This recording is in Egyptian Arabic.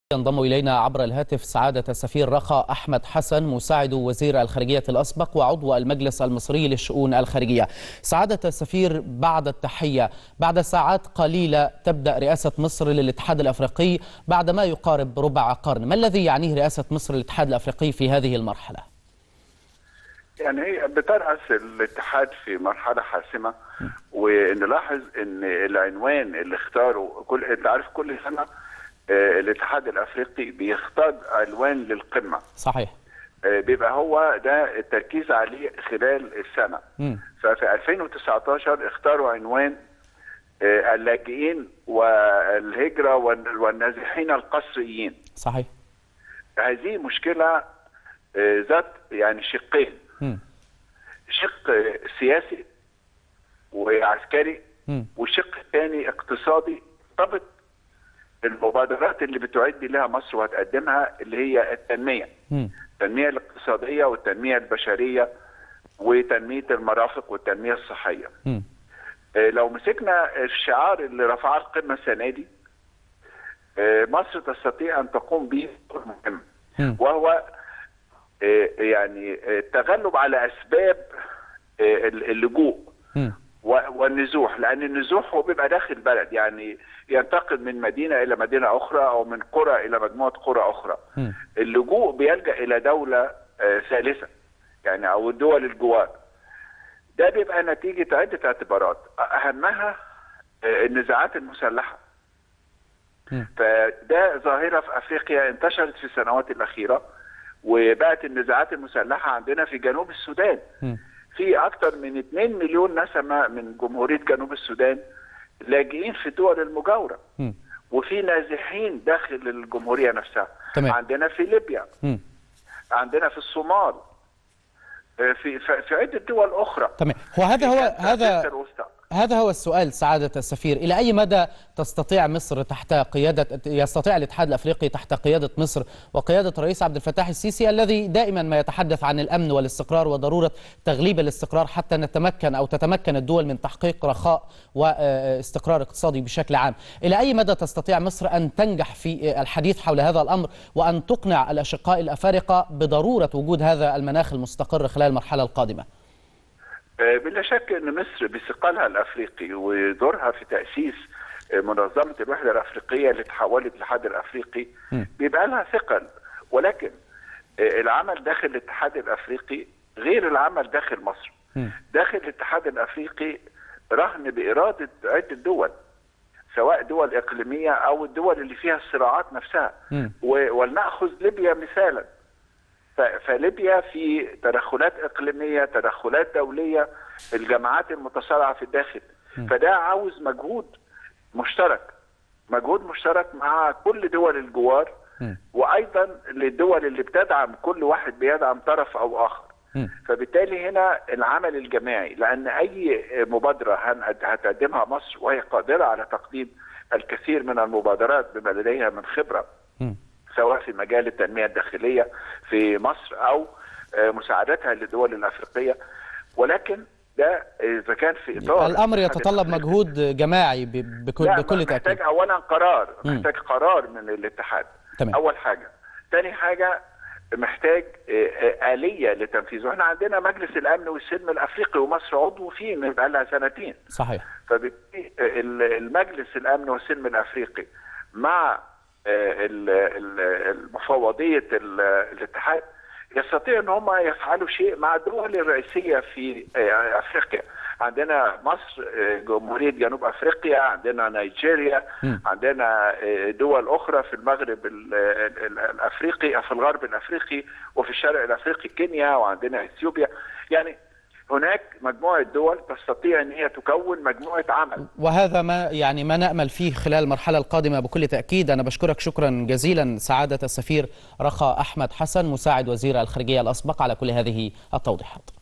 ينضم إلينا عبر الهاتف سعادة السفير رخا أحمد حسن مساعد وزير الخارجية الأسبق وعضو المجلس المصري للشؤون الخارجية سعادة السفير بعد التحية بعد ساعات قليلة تبدأ رئاسة مصر للاتحاد الأفريقي بعد ما يقارب ربع قرن ما الذي يعنيه رئاسة مصر للاتحاد الأفريقي في هذه المرحلة؟ يعني هي بترأس الاتحاد في مرحلة حاسمة ونلاحظ ان العنوان اللي اختاره كل انت عارف كل سنة آه، الاتحاد الافريقي بيختار عنوان للقمة صحيح آه، بيبقى هو ده التركيز عليه خلال السنة مم. ففي 2019 اختاروا عنوان آه، اللاجئين والهجرة وال- والنازحين القسريين صحيح هذه مشكلة آه، ذات يعني شقين مم. شق آه، سياسي وعسكري مم. وشق ثاني اقتصادي طبق المبادرات اللي بتعد لها مصر وهتقدمها اللي هي التنمية مم. التنمية الاقتصادية والتنمية البشرية وتنمية المرافق والتنمية الصحية مم. آه، لو مسكنا الشعار اللي رفعه القمة السنة دي آه، مصر تستطيع أن تقوم به دور مهم مم. وهو آه، يعني آه، التغلب على أسباب آه، اللجوء مم. و- والنزوح لأن النزوح هو بيبقى داخل البلد يعني ينتقل من مدينة إلى مدينة أخرى أو من قرى إلى مجموعة قرى أخرى مم. اللجوء بيلجأ إلى دولة آه، ثالثة يعني أو دول الجوار ده بيبقى نتيجة عدة اعتبارات أهمها آه، النزاعات المسلحة مم. فده ظاهرة في أفريقيا انتشرت في السنوات الأخيرة وبقت النزاعات المسلحة عندنا في جنوب السودان مم. في أكثر من 2 مليون نسمة من جمهورية جنوب السودان لاجئين في الدول المجاورة مم. وفي نازحين داخل الجمهورية نفسها تمام. عندنا في ليبيا مم. عندنا في الصومال آه، في في في عدة دول أخرى تمام هو هذا هو في أمريكا هذا الوسطى. هذا هو السؤال سعادة السفير إلى أي مدى تستطيع مصر تحت قيادة يستطيع الاتحاد الأفريقي تحت قيادة مصر وقيادة الرئيس عبد الفتاح السيسي الذي دائما ما يتحدث عن الأمن والاستقرار وضرورة تغليب الاستقرار حتى نتمكن أو تتمكن الدول من تحقيق رخاء واستقرار اقتصادي بشكل عام إلى أي مدى تستطيع مصر أن تنجح في الحديث حول هذا الأمر وأن تقنع الأشقاء الأفارقة بضرورة وجود هذا المناخ المستقر خلال المرحلة القادمة آه، بلا شك ان مصر بثقلها الافريقي ودورها في تاسيس آه، منظمه الوحده الافريقيه اللي تحولت للاتحاد الافريقي م. بيبقى لها ثقل ولكن آه، العمل داخل الاتحاد الافريقي غير العمل داخل مصر م. داخل الاتحاد الافريقي رهن باراده عده دول سواء دول اقليميه او الدول اللي فيها الصراعات نفسها م. و- ولناخذ ليبيا مثالا ف- فليبيا في تدخلات اقليميه تدخلات دوليه الجماعات المتصارعه في الداخل فده عاوز مجهود مشترك مجهود مشترك مع كل دول الجوار م. وايضا للدول اللي بتدعم كل واحد بيدعم طرف او اخر م. فبالتالي هنا العمل الجماعي لان اي مبادره هن- هتقدمها مصر وهي قادره على تقديم الكثير من المبادرات بما لديها من خبره م. سواء في مجال التنميه الداخليه في مصر او آه، مساعدتها للدول الافريقيه ولكن ده اذا كان في اطار الأمر الاتحاد يتطلب الأفريقي. مجهود جماعي ب- بكل, لا بكل محتاج تأكيد اولا قرار مم. محتاج قرار من الاتحاد تمام. اول حاجه تاني حاجه محتاج آه، آه، آلية لتنفيذه احنا عندنا مجلس الأمن والسلم الأفريقي ومصر عضو فيه من بقى لها سنتين صحيح فبالتالي ال- المجلس الامن والسلم الافريقي مع آه، ال- ال- المفوضيه ال- الاتحاد يستطيع ان هم يفعلوا شيء مع الدول الرئيسيه في آه، افريقيا عندنا مصر آه، جمهوريه جنوب افريقيا عندنا نيجيريا مم. عندنا آه، دول اخرى في المغرب ال- ال- الافريقي في الغرب الافريقي وفي الشرق الافريقي كينيا وعندنا اثيوبيا يعني هناك مجموعه دول تستطيع ان هي تكون مجموعه عمل وهذا ما يعني ما نأمل فيه خلال المرحلة القادمة بكل تأكيد أنا بشكرك شكرا جزيلا سعادة السفير رخا أحمد حسن مساعد وزير الخارجية الأسبق على كل هذه التوضيحات